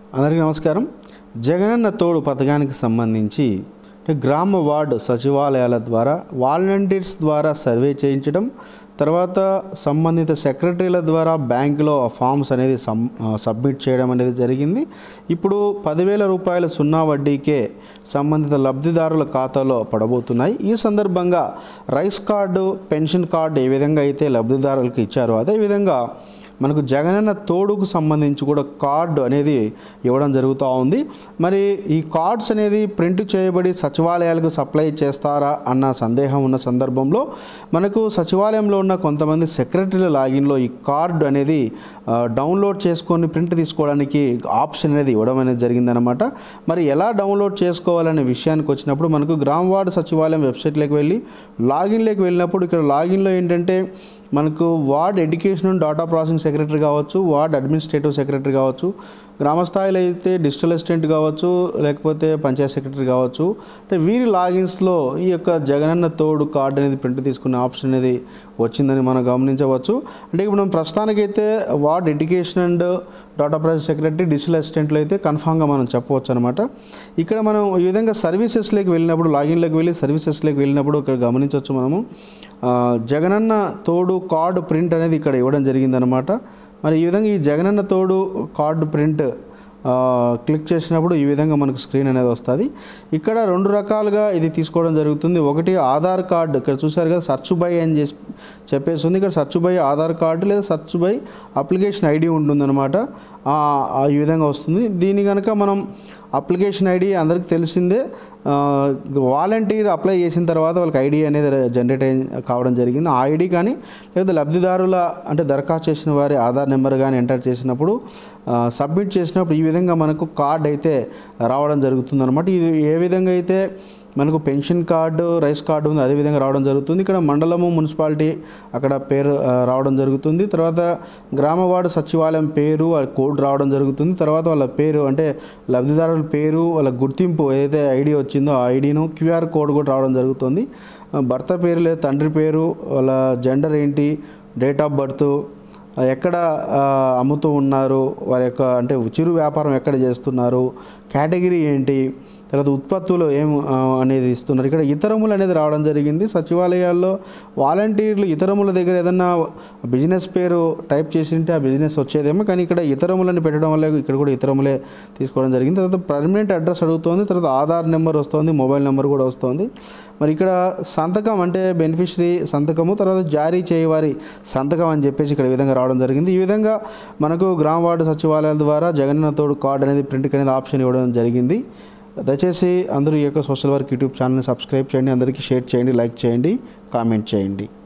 అందరికీ నమస్కారం జగనన్న తోడు పథకానికి సంబంధించి అంటే గ్రామ వార్డు సచివాలయాల ద్వారా వాలంటీర్స్ ద్వారా సర్వే చేయించడం తర్వాత సంబంధిత సెక్రటరీల ద్వారా బ్యాంకులో ఆ ఫామ్స్ అనేది సమ్ ఆ, సబ్మిట్ చేయడం అనేది జరిగింది ఇప్పుడు పదివేల రూపాయల సున్నా వడ్డీకే సంబంధిత లబ్ధిదారుల ఖాతాలో పడబోతున్నాయి ఈ సందర్భంగా రైస్ కార్డు పెన్షన్ కార్డు ఏ విధంగా అయితే లబ్ధిదారులకు ఇచ్చారో అదేవిధంగా మనకు జగనన్న తోడుకు సంబంధించి కూడా కార్డు అనేది ఇవ్వడం జరుగుతూ ఉంది మరి ఈ కార్డ్స్ అనేది ప్రింట్ చేయబడి సచివాలయాలకు సప్లై చేస్తారా అన్న సందేహం ఉన్న సందర్భంలో మనకు సచివాలయంలో ఉన్న కొంతమంది సెక్రటరీల లాగిన్లో ఈ కార్డు అనేది ఆ, డౌన్లోడ్ చేసుకొని ప్రింట్ తీసుకోవడానికి ఆప్షన్ అనేది ఇవ్వడం అనేది జరిగిందనమాట మరి ఎలా డౌన్లోడ్ చేసుకోవాలనే విషయానికి వచ్చినప్పుడు మనకు గ్రామ వార్డు సచివాలయం వెబ్సైట్లోకి వెళ్ళి లాగిన్లోకి వెళ్ళినప్పుడు ఇక్కడ లాగిన్లో ఏంటంటే మనకు ward education data processing secretary కావచ్చు వార్డ్ అడ్మినిస్ట్రేటివ్ సెక్రటరీ కావచ్చు గ్రామ స్థాయిలో అయితే డిజిటల్ అసిస్టెంట్ కావచ్చు లేకపోతే పంచాయత్ సెక్రటరీ కావచ్చు అంటే వీరి లాగిన్స్లో ఈ యొక్క జగనన్న తోడు కార్డు అనేది ప్రింట్ తీసుకునే ఆప్షన్ అనేది వచ్చిందని మనం గమనించవచ్చు అంటే ఇప్పుడు మనం ప్రస్తుతానికైతే ward education and data process secretary digital అసిస్టెంట్లు అయితే కన్ఫామ్గా మనం చెప్పవచ్చు అనమాట ఇక్కడ మనం ఈ విధంగా సర్వీసెస్లోకి వెళ్ళినప్పుడు లాగిన్లోకి వెళ్ళి సర్వీసెస్లోకి వెళ్ళినప్పుడు ఇక్కడ గమనించవచ్చు మనము ఆ, జగనన్న తోడు కార్డు ప్రింట్ అనేది ఇక్కడ ఇవ్వడం జరిగిందనమాట మరి ఈ విధంగా ఈ జగనన్న తోడు కార్డు ప్రింట్ ఆ, క్లిక్ చేసినప్పుడు ఈ విధంగా మనకు స్క్రీన్ అనేది వస్తుంది ఇక్కడ రెండు రకాలుగా ఇది తీసుకోవడం జరుగుతుంది ఒకటి ఆధార్ కార్డు ఇక్కడ చూసారు కదా సర్చ్ బై అని చేసి చెప్పేసి ఉంది ఇక్కడ సర్చ్ బై ఆధార్ కార్డు లేదా సర్చ్ బై అప్లికేషన్ ఐడి ఉంటుందన్నమాట ఆ, ఆ ఈ విధంగా వస్తుంది దీని కనుక మనం అప్లికేషన్ ఐడి అందరికీ తెలిసిందే ఆ, వాలంటీర్ అప్లై చేసిన తర్వాత వాళ్ళకి ఐడి అనేది జనరేట్ అయి కావడం జరిగింది ఆ ఐడి కానీ లేదా లబ్ధిదారుల అంటే దరఖాస్తు చేసిన వారి ఆధార్ నెంబర్ కానీ ఎంటర్ చేసినప్పుడు ఆ, సబ్మిట్ చేసినప్పుడు ఈ విధంగా మనకు కార్డ్ అయితే రావడం జరుగుతుంది అనమాట ఇది ఏ విధంగా అయితే మనకు పెన్షన్ కార్డు రైస్ కార్డు ఉంది అదేవిధంగా రావడం జరుగుతుంది ఇక్కడ మండలము మున్సిపాలిటీ అక్కడ పేరు ఆ, రావడం జరుగుతుంది తర్వాత గ్రామ వార్డు సచివాలయం పేరు ఆ కోడ్ రావడం జరుగుతుంది తర్వాత వాళ్ళ పేరు అంటే లబ్ధిదారుల పేరు వాళ్ళ గుర్తింపు ఏదైతే ఐడి వచ్చిందో ఆ ఐడిను క్యూఆర్ కోడ్ కూడా రావడం జరుగుతుంది ఆ, భర్త పేరు లేదా తండ్రి పేరు వాళ్ళ జెండర్ ఏంటి డేట్ ఆఫ్ బర్త్ ఎక్కడ ఆ, అమ్ముతూ ఉన్నారు వారి యొక్క అంటే చిరు వ్యాపారం ఎక్కడ చేస్తున్నారు కేటగిరీ ఏంటి తర్వాత ఉత్పత్తులు ఏం ఆ, అనేది ఇస్తున్నారు ఇక్కడ ఇతరములు అనేది రావడం జరిగింది సచివాలయాల్లో వాలంటీర్లు ఇతరముల దగ్గర ఏదన్నా బిజినెస్ పేరు టైప్ చేసి ఉంటే ఆ బిజినెస్ వచ్చేదేమో కానీ ఇక్కడ ఇతరములని పెట్టడం వల్ల ఇక్కడ కూడా ఇతరములే తీసుకోవడం జరిగింది తర్వాత పర్మనెంట్ అడ్రస్ అడుగుతోంది తర్వాత ఆధార్ నెంబర్ వస్తుంది మొబైల్ నెంబర్ కూడా వస్తుంది మరి ఇక్కడ సంతకం అంటే బెనిఫిషరీ సంతకము తర్వాత జారీ చేయవారి సంతకం అని చెప్పేసి ఇక్కడ ఈ విధంగా రావడం జరిగింది ఈ విధంగా మనకు గ్రామ వార్డు సచివాలయాల ద్వారా జగనన్న తోడు కార్డు అనేది ప్రింట్ అనేది ఆప్షన్ ఇవ్వడం జరిగింది దయచేసి అందరూ ఈ యొక్క సోషల్ వర్క్ యూట్యూబ్ ఛానల్ని సబ్స్క్రైబ్ చేయండి అందరికీ షేర్ చేయండి లైక్ చేయండి కామెంట్ చేయండి